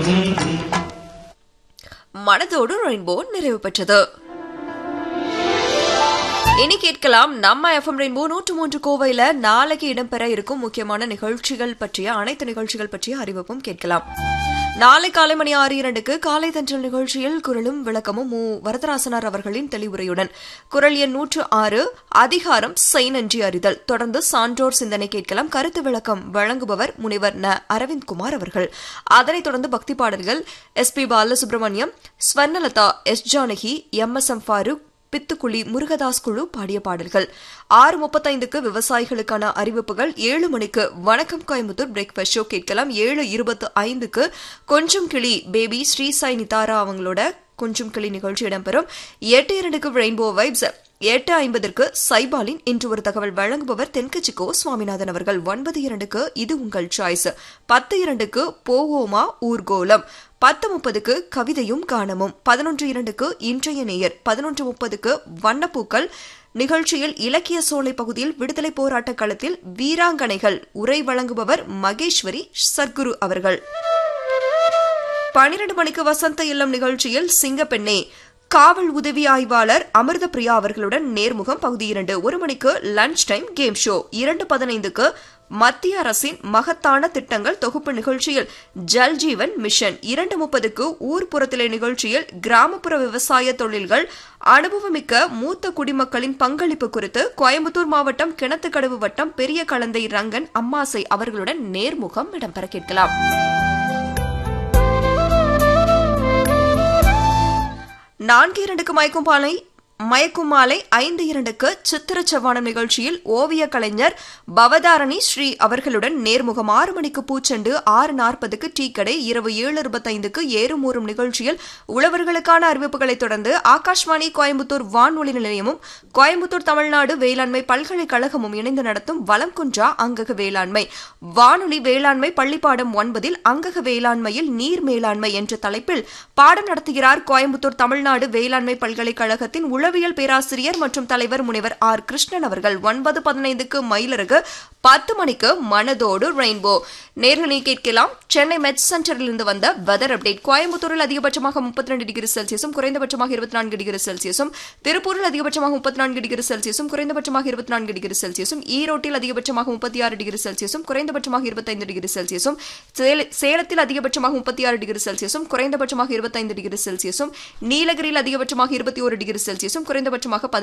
மனதோடு ரெயின்போ நிறைவு பெற்றது இனி கேட்கலாம் நம்ம எஃப்எம் ரெயின்போ நூற்று மூன்று கோவையில நாளைக்கு இடம்பெற இருக்கும் முக்கியமான நிகழ்ச்சிகள் பற்றிய அனைத்து நிகழ்ச்சிகள் பற்றிய அறிவிப்பும் கேட்கலாம் நாளை காலை மணி ஆறு இரண்டுக்கு காலை தன்றல் நிகழ்ச்சியில் குரலும் விளக்கமும் மு வரதராசனார் அவர்களின் தெளிவுரையுடன் குரல் எண் நூற்று ஆறு அதிகாரம் செய் நன்றி அறிதல் தொடர்ந்து சான்றோர் சிந்தனை கேட்கலாம் கருத்து விளக்கம் வழங்குபவர் முனைவர் ந அரவிந்த்குமார் அவர்கள் அதனைத் தொடர்ந்து பக்தி பாடல்கள் S P Balasubrahmanyam Swarnalatha S Janaki M S M Farooq Pithukuli Murugadas குழு பாடிய பாடல்கள் ஆறு முப்பத்தைந்துக்கு விவசாயிகளுக்கான அறிவிப்புகள் ஏழு மணிக்கு வணக்கம் கோயம்புத்தூர் பிரேக்ஃபாஸ்ட் ஷோ கேட்கலாம் ஏழு இருபத்து ஐந்துக்கு கொஞ்சம் கிளி பேபி ஸ்ரீ சாய் நிதாரா அவங்களோட கொஞ்சம் கிளி நிகழ்ச்சி இடம்பெறும் எட்டு இரண்டுக்கு ரெயின்போ வைப்ஸ் எட்டு ஐம்பதற்கு சைபாலின் இன்று ஒரு தகவல் வழங்குபவர் தென்கட்சிக்கோ சுவாமிநாதன் அவர்கள் ஒன்பது இரண்டுக்கு இது உங்கள் சாய்ஸ் பத்து இரண்டுக்கு போவோமா ஊர்கோலம் பத்து முப்பதுக்கு கவிதையும் கானமும் பதினொன்று இரண்டுக்கு இன்றைய நேயர் பதினொன்று முப்பதுக்கு வண்ணப்பூக்கள் நிகழ்ச்சியில் இலக்கிய சோலை பகுதியில் விடுதலை போராட்ட களத்தில் வீராங்கனைகள் உரை வழங்குபவர் மகேஸ்வரி சர்க்குரு அவர்கள் பனிரெண்டு மணிக்கு வசந்த இல்லம் நிகழ்ச்சியில் சிங்கப்பெண்ணே காவல் உதவி ஆய்வாளர் அமிர்த பிரியா அவர்களுடன் நேர்முகம் பகுதி இரண்டு ஒரு மணிக்கு லஞ்ச் டைம் கேம் ஷோ இரண்டு பதினைந்துக்கு மத்திய அரசின் மகத்தான திட்டங்கள் தொகுப்பு நிகழ்ச்சியில் ஜல் ஜீவன் மிஷன் இரண்டு முப்பதுக்கு ஊர்ப்புறத்திலே நிகழ்ச்சியில் கிராமப்புற விவசாய தொழில்கள் அனுபவமிக்க மூத்த குடிமக்களின் பங்களிப்பு குறித்து கோயம்புத்தூர் மாவட்டம் கிணத்துக்கடவு வட்டம் பெரிய கலந்தை ரங்கன் அம்மாசை அவர்களுடன் நேர்முகம் இடம்பெற கேட்கலாம் நான்கு இரண்டுக்கு மயக்கும் பாலை மயக்கும் மாலை ஐந்து இரண்டுக்கு சித்திர செவ்வானம் நிகழ்ச்சியில் ஓவிய கலைஞர் பவதாரணி ஸ்ரீ அவர்களுடன் நேர்முகம் ஆறு மணிக்கு பூச்செண்டு ஆறு நாற்பதுக்கு டீ கடை இரவு ஏழு இருபத்தைந்துக்கு ஏறுமூறும் நிகழ்ச்சியில் உழவர்களுக்கான அறிவிப்புகளைத் தொடர்ந்து ஆகாஷ்வாணி கோயம்புத்தூர் வானொலி நிலையமும் கோயம்புத்தூர் தமிழ்நாடு வேளாண்மை பல்கலைக்கழகமும் இணைந்து நடத்தும் வளம் குன்றா அங்கக வேளாண்மை வானொலி வேளாண்மை பள்ளிப்பாடம் ஒன்பதில் அங்கக வேளாண்மையில் நீர் மேலாண்மை என்ற தலைப்பில் பாடம் நடத்துகிறார் கோயம்புத்தூர் தமிழ்நாடு வேளாண்மை பல்கலைக்கழகத்தின் உளவியல் பேராசிரியர் மற்றும் தலைவர் முனைவர் ஆர் கிருஷ்ணன் அவர்கள் ஒன்பது பதினைந்துக்கு மயிலருகு பத்து மணிக்கு மனதோடு ரெயின்போ நேர்களை கேட்கலாம் சென்னை மெட் சென்டரிலிருந்து வந்த வெதர் அப்டேட் கோயம்புத்தூரில் அதிகபட்சமாக முப்பத்தி ரெண்டு டிகிரி செல்சியஸும் குறைந்தபட்சமாக இருபத்தி நான்கு டிகிரி செல்சியஸும் திருப்பூரில் அதிகபட்சமாக முப்பத்தி நான்கு டிகிரி செல்சியஸும் குறைந்தபட்சமாக இருபத்தி நான்கு டிகிரி செல்சியஸும் ஈரோட்டில் அதிகபட்சமாக முப்பத்தி ஆறு டிகிரி செல்சியஸும் குறைந்தபட்சமாக இருபத்தைந்து டிகிரி செல்சியஸும் சேல- சேலத்தில் அதிகபட்சமாக முப்பத்தி ஆறு டிகிரி செல்சியஸும் குறைந்தபட்சமாக இருபத்தைந்து டிகிரி செல்சியஸும் நீலகிரியில் அதிகபட்சமாக இருபத்தி ஒரு டிகிரி செல்சியஸும் குறைந்தபட்சமாக